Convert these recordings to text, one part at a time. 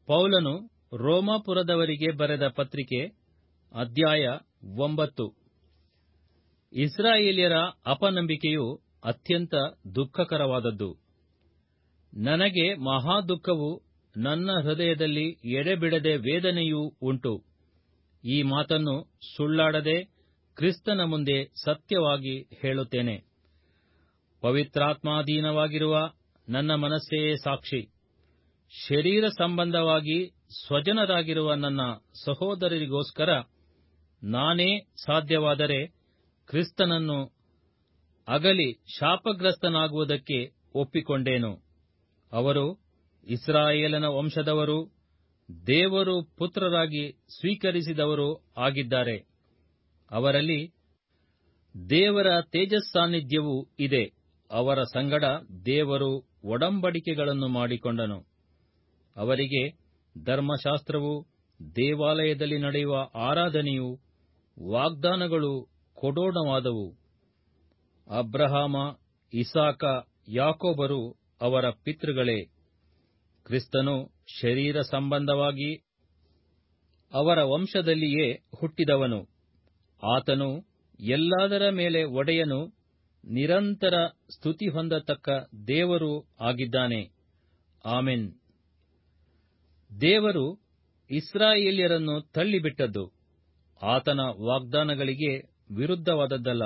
ಪೌಲನು ರೋಮಾಪುರದವರಿಗೆ ಬರೆದ ಪತ್ರಿಕೆ ಅಧ್ಯಾಯ ಒಂಬತ್ತು ಇಸ್ರಾಯೇಲ್ಯರ ಅಪನಂಬಿಕೆಯು ಅತ್ಯಂತ ದುಃಖಕರವಾದದ್ದು ನನಗೆ ಮಹಾ ದುಃಖವು ನನ್ನ ಹೃದಯದಲ್ಲಿ ಎಡೆಬಿಡದೆ ವೇದನೆಯೂ ಉಂಟು ಈ ಮಾತನ್ನು ಸುಳ್ಳಾಡದೆ ಕ್ರಿಸ್ತನ ಮುಂದೆ ಸತ್ಯವಾಗಿ ಹೇಳುತ್ತೇನೆ ಪವಿತ್ರಾತ್ಮಾಧೀನವಾಗಿರುವ ನನ್ನ ಮನಸ್ಸೇ ಸಾಕ್ಷಿ ಶರೀರ ಸಂಬಂಧವಾಗಿ ಸ್ವಜನರಾಗಿರುವ ನನ್ನ ಸಹೋದರರಿಗೋಸ್ಕರ ನಾನೇ ಸಾಧ್ಯವಾದರೆ ಕ್ರಿಸ್ತನನ್ನು ಅಗಲಿ ಶಾಪಗ್ರಸ್ತನಾಗುವುದಕ್ಕೆ ಒಪ್ಪಿಕೊಂಡೇನು ಅವರು ಇಸ್ರಾಯೇಲನ ವಂಶದವರು ದೇವರು ಪುತ್ರರಾಗಿ ಸ್ವೀಕರಿಸಿದವರು ಆಗಿದ್ದಾರೆ ಅವರಲ್ಲಿ ದೇವರ ತೇಜಸ್ಸಾನ್ನಿಧ್ಯವೂ ಇದೆ ಅವರ ಸಂಗಡ ದೇವರು ಒಡಂಬಡಿಕೆಗಳನ್ನು ಮಾಡಿಕೊಂಡನು ಅವರಿಗೆ ಧರ್ಮಶಾಸ್ತ್ರವು ದೇವಾಲಯದಲ್ಲಿ ನಡೆಯುವ ಆರಾಧನೆಯು ವಾಗ್ದಾನಗಳು ಕೊಡೋಣವಾದವು ಅಬ್ರಹಾಮ ಇಸಾಕ ಯಾಕೋಬರು ಅವರ ಪಿತೃಗಳೇ ಕ್ರಿಸ್ತನು ಶರೀರ ಸಂಬಂಧವಾಗಿ ಅವರ ವಂಶದಲ್ಲಿಯೇ ಹುಟ್ಟಿದವನು ಆತನು ಎಲ್ಲದರ ಮೇಲೆ ಒಡೆಯನು ನಿರಂತರ ಸ್ತುತಿ ಹೊಂದತಕ್ಕ ದೇವರೂ ಆಗಿದ್ದಾನೆ ಆಮೆನ್ ದೇವರು ಇಸ್ರಾಯೇಲ್ಯರನ್ನು ತಳ್ಳಿಬಿಟ್ಟದ್ದು ಆತನ ವಾಗ್ದಾನಗಳಿಗೆ ವಿರುದ್ಧವಾದದ್ದಲ್ಲ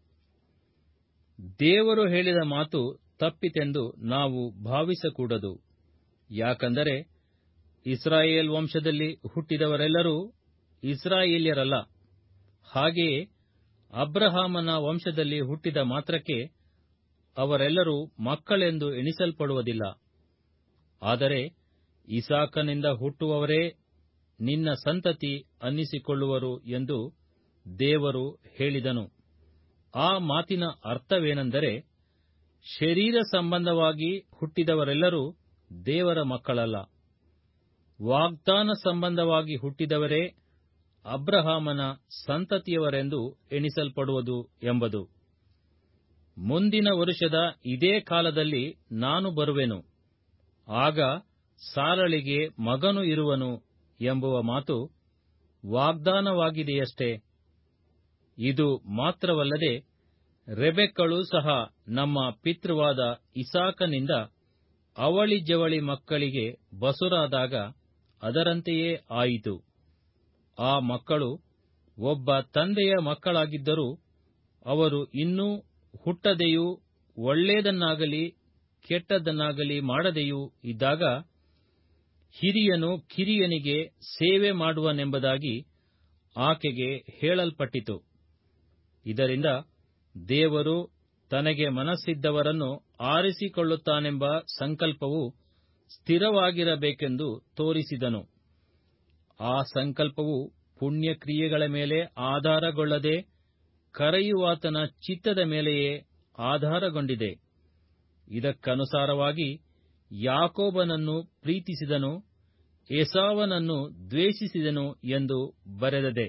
ದೇವರು ಹೇಳಿದ ಮಾತು ತಪ್ಪಿತೆಂದು ನಾವು ಭಾವಿಸಕೂಡದು ಯಾಕಂದರೆ ಇಸ್ರಾಯೇಲ್ ವಂಶದಲ್ಲಿ ಹುಟ್ಟಿದವರೆಲ್ಲರೂ ಇಸ್ರಾಯೇಲ್ಯರಲ್ಲ ಹಾಗೆಯೇ ಅಬ್ರಹಾಮನ ವಂಶದಲ್ಲಿ ಹುಟ್ಟಿದ ಮಾತ್ರಕ್ಕೆ ಅವರೆಲ್ಲರೂ ಮಕ್ಕಳೆಂದು ಎಣಿಸಲ್ಪಡುವುದಿಲ್ಲ ಆದರೆ ಇಸಾಕನಿಂದ ಹುಟ್ಟುವವರೇ ನಿನ್ನ ಸಂತತಿ ಅನ್ನಿಸಿಕೊಳ್ಳುವರು ಎಂದು ದೇವರು ಹೇಳಿದನು ಆ ಮಾತಿನ ಅರ್ಥವೇನೆಂದರೆ ಶರೀರ ಸಂಬಂಧವಾಗಿ ಹುಟ್ಟಿದವರೆಲ್ಲರೂ ದೇವರ ಮಕ್ಕಳಲ್ಲ ವಾಗ್ದಾನ ಸಂಬಂಧವಾಗಿ ಹುಟ್ಟಿದವರೇ ಅಬ್ರಹಾಮನ ಸಂತತಿಯವರೆಂದು ಎಣಿಸಲ್ಪಡುವುದು ಎಂಬುದು ಮುಂದಿನ ವರುಷದ ಇದೇ ಕಾಲದಲ್ಲಿ ನಾನು ಬರುವೆನು ಆಗ ಸಾರಳಿಗೆ ಮಗನು ಇರುವನು ಎಂಬುವ ಮಾತು ವಾಗ್ದಾನವಾಗಿದೆಯಷ್ಟೇ ಇದು ಮಾತ್ರವಲ್ಲದೆ ರೆಬೆಕ್ಕಳು ಸಹ ನಮ್ಮ ಪಿತೃವಾದ ಇಸಾಕನಿಂದ ಅವಳಿ ಜವಳಿ ಮಕ್ಕಳಿಗೆ ಬಸುರಾದಾಗ ಅದರಂತೆಯೇ ಆಯಿತು ಆ ಮಕ್ಕಳು ಒಬ್ಬ ತಂದೆಯ ಮಕ್ಕಳಾಗಿದ್ದರೂ ಅವರು ಇನ್ನೂ ಹುಟ್ಟದೆಯೂ ಒಳ್ಳೆಯದನ್ನಾಗಲಿ ಕೆಟ್ಟದ್ದನ್ನಾಗಲಿ ಮಾಡದೆಯೂ ಇದ್ದಾಗ ಹಿರಿಯನು ಕಿರಿಯನಿಗೆ ಸೇವೆ ಮಾಡುವನೆಂಬುದಾಗಿ ಆಕೆಗೆ ಹೇಳಲ್ಪಟ್ಟಿತು ಇದರಿಂದ ದೇವರು ತನಗೆ ಮನಸ್ಸಿದ್ದವರನ್ನು ಆರಿಸಿಕೊಳ್ಳುತ್ತಾನೆಂಬ ಸಂಕಲ್ಪವು ಸ್ಥಿರವಾಗಿರಬೇಕೆಂದು ತೋರಿಸಿದನು ಆ ಸಂಕಲ್ಪವು ಪುಣ್ಯಕ್ರಿಯೆಗಳ ಮೇಲೆ ಆಧಾರಗೊಳ್ಳದೆ ಕರೆಯುವಾತನ ಚಿತ್ತದ ಮೇಲೆಯೇ ಆಧಾರಗೊಂಡಿದೆ ಇದಕ್ಕನುಸಾರವಾಗಿ ಯಾಕೋಬನನ್ನು ಪ್ರೀತಿಸಿದನು ಎಸಾವನನ್ನು ದ್ವೇಷಿಸಿದನು ಎಂದು ಬರೆದದೆ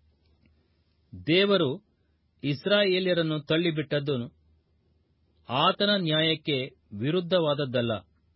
ದೇವರು ಇಸ್ರಾಯೇಲ್ಯರನ್ನು ತಳ್ಳಿಬಿಟ್ಟದ್ದು ಆತನ ನ್ಯಾಯಕ್ಕೆ ವಿರುದ್ಧವಾದದ್ದಲ್ಲ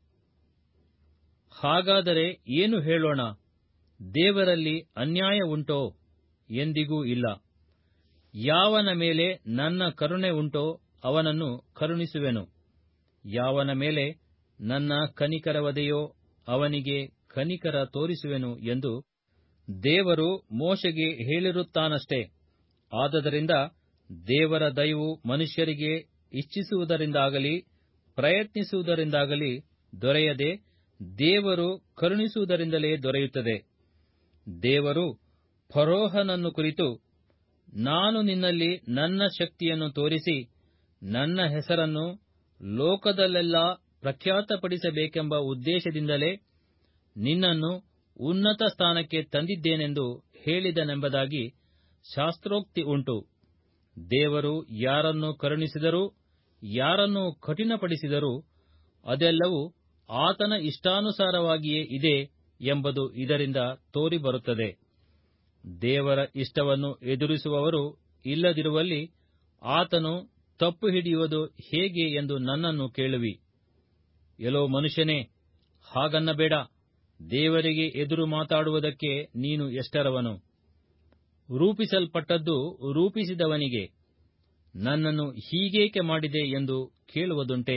ಹಾಗಾದರೆ ಏನು ಹೇಳೋಣ ದೇವರಲ್ಲಿ ಅನ್ಯಾಯ ಉಂಟೋ ಎಂದಿಗೂ ಇಲ್ಲ ಯಾವನ ಮೇಲೆ ನನ್ನ ಕರುಣೆ ಉಂಟೋ ಅವನನ್ನು ಕರುಣಿಸುವೆನು ಯಾವನ ಮೇಲೆ ನನ್ನ ಕನಿಕರವದೆಯೋ ಅವನಿಗೆ ಕನಿಕರ ತೋರಿಸುವೆನು ಎಂದು ದೇವರು ಮೋಶೆಗೆ ಹೇಳಿರುತ್ತಾನಷ್ಟೇ ಆದದರಿಂದ ದೇವರ ದಯವು ಮನುಷ್ಯರಿಗೆ ಇಚ್ಛಿಸುವುದರಿಂದಾಗಲಿ ಪ್ರಯತ್ನಿಸುವುದರಿಂದಾಗಲಿ ದೊರೆಯದೆ ದೇವರು ಕರುಣಿಸುವುದರಿಂದಲೇ ದೊರೆಯುತ್ತದೆ ದೇವರು ಫರೋಹನನ್ನು ಕುರಿತು ನಾನು ನಿನ್ನಲ್ಲಿ ನನ್ನ ಶಕ್ತಿಯನ್ನು ತೋರಿಸಿ ನನ್ನ ಹೆಸರನ್ನು ಲೋಕದಲ್ಲೆಲ್ಲ ಪ್ರಖ್ಯಾತಪಡಿಸಬೇಕೆಂಬ ಉದ್ದೇಶದಿಂದಲೇ ನಿನ್ನನ್ನು ಉನ್ನತ ಸ್ಥಾನಕ್ಕೆ ತಂದಿದ್ದೇನೆಂದು ಹೇಳಿದನೆಂಬುದಾಗಿ ಶಾಸ್ತ್ರೋಕ್ತಿ ಉಂಟು ದೇವರು ಯಾರನ್ನು ಕರುಣಿಸಿದರೂ ಯಾರನ್ನು ಕಠಿಣಪಡಿಸಿದರೂ ಅದೆಲ್ಲವೂ ಆತನ ಇಷ್ಟಾನುಸಾರವಾಗಿಯೇ ಇದೆ ಎಂಬುದು ಇದರಿಂದ ತೋರಿಬರುತ್ತದೆ ದೇವರ ಇಷ್ಟವನ್ನು ಎದುರಿಸುವವರು ಇಲ್ಲದಿರುವಲ್ಲಿ ಆತನು ತಪ್ಪು ಹಿಡಿಯುವುದು ಹೇಗೆ ಎಂದು ನನ್ನನ್ನು ಕೇಳುವಿ ಎಲೋ ಮನುಷ್ಯನೇ ಹಾಗನ್ನಬೇಡ ದೇವರಿಗೆ ಎದುರು ಮಾತಾಡುವುದಕ್ಕೆ ನೀನು ಎಷ್ಟರವನು ರೂಪಿಸಲ್ಪಟ್ಟದ್ದು ರೂಪಿಸಿದವನಿಗೆ ನನ್ನನ್ನು ಹೀಗೇಕೆ ಮಾಡಿದೆ ಎಂದು ಕೇಳುವುದುಂಟೆ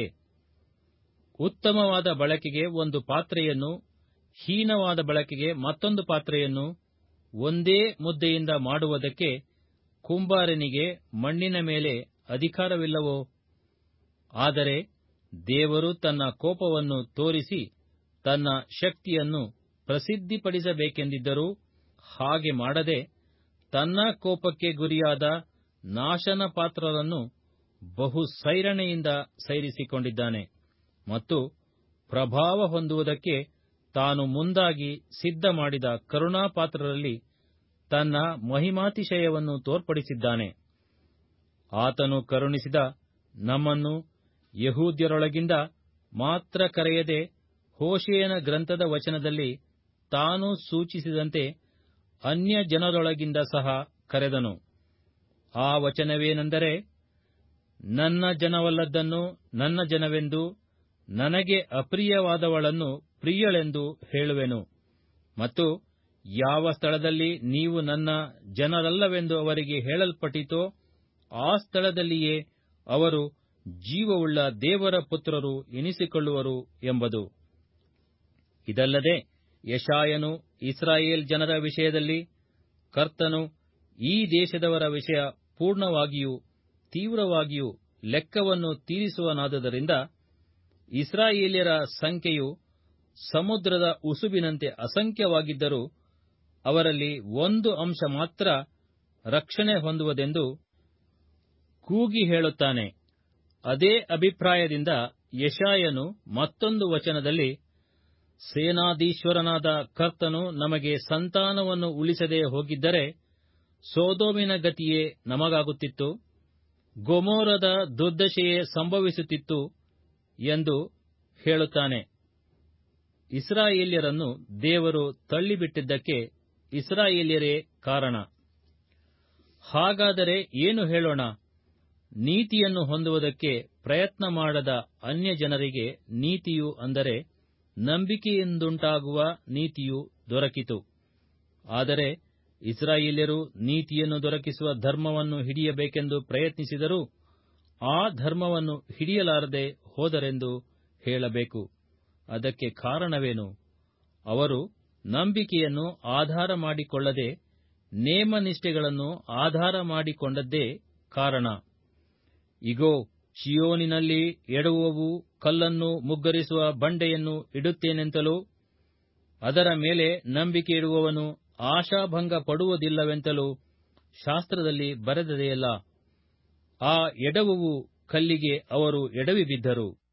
ಉತ್ತಮವಾದ ಬಳಕೆಗೆ ಒಂದು ಪಾತ್ರೆಯನ್ನು ಹೀನವಾದ ಬಳಕೆಗೆ ಮತ್ತೊಂದು ಪಾತ್ರೆಯನ್ನು ಒಂದೇ ಮುದ್ದೆಯಿಂದ ಮಾಡುವುದಕ್ಕೆ ಕುಂಬಾರನಿಗೆ ಮಣ್ಣಿನ ಮೇಲೆ ಅಧಿಕಾರವಿಲ್ಲವೋ ಆದರೆ ದೇವರು ತನ್ನ ಕೋಪವನ್ನು ತೋರಿಸಿ ತನ್ನ ಶಕ್ತಿಯನ್ನು ಪ್ರಸಿದ್ಧಿಪಡಿಸಬೇಕೆಂದಿದ್ದರೂ ಹಾಗೆ ಮಾಡದೆ ತನ್ನ ಕೋಪಕ್ಕೆ ಗುರಿಯಾದ ನಾಶನ ಪಾತ್ರರನ್ನು ಬಹು ಸೈರಣೆಯಿಂದ ಸೈರಿಸಿಕೊಂಡಿದ್ದಾನೆ ಮತ್ತು ಪ್ರಭಾವ ಹೊಂದುವುದಕ್ಕೆ ತಾನು ಮುಂದಾಗಿ ಸಿದ್ಧ ಮಾಡಿದ ಕರುಣಾಪಾತ್ರರಲ್ಲಿ ತನ್ನ ಮಹಿಮಾತಿಶಯವನ್ನು ತೋರ್ಪಡಿಸಿದ್ದಾನೆ ಆತನು ಕರುಣಿಸಿದ ನಮ್ಮನ್ನು ಯಹೂದ್ಯರೊಳಗಿಂದ ಮಾತ್ರ ಕರೆಯದೆ ಹೋಶೇಯನ ಗ್ರಂಥದ ವಚನದಲ್ಲಿ ತಾನು ಸೂಚಿಸಿದಂತೆ ಅನ್ಯ ಜನರೊಳಗಿಂದ ಸಹ ಕರೆದನು ಆ ವಚನವೇನೆಂದರೆ ನನ್ನ ಜನವಲ್ಲದ್ದನ್ನು ನನ್ನ ಜನವೆಂದು ನನಗೆ ಅಪ್ರಿಯವಾದವಳನ್ನು ಪ್ರಿಯಳೆಂದು ಹೇಳುವೆನು ಮತ್ತು ಯಾವ ಸ್ಥಳದಲ್ಲಿ ನೀವು ನನ್ನ ಜನರಲ್ಲವೆಂದು ಅವರಿಗೆ ಹೇಳಲ್ಪಟ್ಟಿತೋ ಆ ಸ್ಥಳದಲ್ಲಿಯೇ ಅವರು ಜೀವವುಳ್ಳ ದೇವರ ಪುತ್ರರು ಎನಿಸಿಕೊಳ್ಳುವರು ಎಂಬುದು ಇದಲ್ಲದೆ ಯಶಾಯನು ಇಸ್ರಾಯೇಲ್ ಜನರ ವಿಷಯದಲ್ಲಿ ಕರ್ತನು ಈ ದೇಶದವರ ವಿಷಯ ಪೂರ್ಣವಾಗಿಯೂ ತೀವ್ರವಾಗಿಯೂ ಲೆಕ್ಕವನ್ನು ತೀರಿಸುವನಾದುದರಿಂದ ಇಸ್ರಾಯೇಲ್ಯರ ಸಂಖ್ಯೆಯು ಸಮುದ್ರದ ಉಸುಬಿನಂತೆ ಅಸಂಖ್ಯವಾಗಿದ್ದರೂ ಅವರಲ್ಲಿ ಒಂದು ಅಂಶ ಮಾತ್ರ ರಕ್ಷಣೆ ಹೊಂದುವುದೆಂದು ಕೂಗಿ ಹೇಳುತ್ತಾನೆ ಅದೇ ಅಭಿಪ್ರಾಯದಿಂದ ಯಶಾಯನು ಮತ್ತೊಂದು ವಚನದಲ್ಲಿ ಸೇನಾಧೀಶ್ವರನಾದ ಕರ್ತನು ನಮಗೆ ಸಂತಾನವನ್ನು ಉಳಿಸದೆ ಹೋಗಿದ್ದರೆ ಸೋದೋಮಿನ ಗತಿಯೇ ನಮಗಾಗುತ್ತಿತ್ತು ಗೊಮೋರದ ದುರ್ದಶೆಯೇ ಸಂಭವಿಸುತ್ತಿತ್ತು ಎಂದು ಹೇಳುತ್ತಾನೆ ಇಸ್ರಾಯೇಲ್ಯರನ್ನು ದೇವರು ತಳ್ಳಿಬಿಟ್ಟಿದ್ದಕ್ಕೆ ಇಸ್ರಾಯೇಲ್ಯರೇ ಕಾರಣ ಹಾಗಾದರೆ ಏನು ಹೇಳೋಣ ನೀತಿಯನ್ನು ಹೊಂದುವುದಕ್ಕೆ ಪ್ರಯತ್ನ ಮಾಡದ ಅನ್ಯ ಜನರಿಗೆ ನೀತಿಯು ಅಂದರೆ ನಂಬಿಕೆಯಿಂದುಂಟಾಗುವ ನೀತಿಯು ದೊರಕಿತು ಆದರೆ ಇಸ್ರಾಯೇಲ್ಯರು ನೀತಿಯನ್ನು ದೊರಕಿಸುವ ಧರ್ಮವನ್ನು ಹಿಡಿಯಬೇಕೆಂದು ಪ್ರಯತ್ನಿಸಿದರೂ ಆ ಧರ್ಮವನ್ನು ಹಿಡಿಯಲಾರದೆ ಹೋದರೆಂದು ಹೇಳಬೇಕು ಅದಕ್ಕೆ ಕಾರಣವೇನು ಅವರು ನಂಬಿಕೆಯನ್ನು ಆಧಾರ ಮಾಡಿಕೊಳ್ಳದೆ ನೇಮನಿಷ್ಠೆಗಳನ್ನು ಆಧಾರ ಮಾಡಿಕೊಂಡದ್ದೇ ಕಾರಣ ಇಗೋ ಚಿಯೋನಿನಲ್ಲಿ ಎಡವುವವು ಕಲ್ಲನ್ನು ಮುಗ್ಗರಿಸುವ ಬಂಡೆಯನ್ನು ಇಡುತ್ತೇನೆಂತಲೂ ಅದರ ಮೇಲೆ ನಂಬಿಕೆ ಇಡುವವನು ಆಶಾಭಂಗ ಪಡುವುದಿಲ್ಲವೆಂತಲೂ ಶಾಸ್ತ್ರದಲ್ಲಿ ಬರೆದದೆಯಲ್ಲ ಆ ಎಡವುವು ಕಲ್ಲಿಗೆ ಅವರು ಎಡವಿ ಬಿದ್ದರು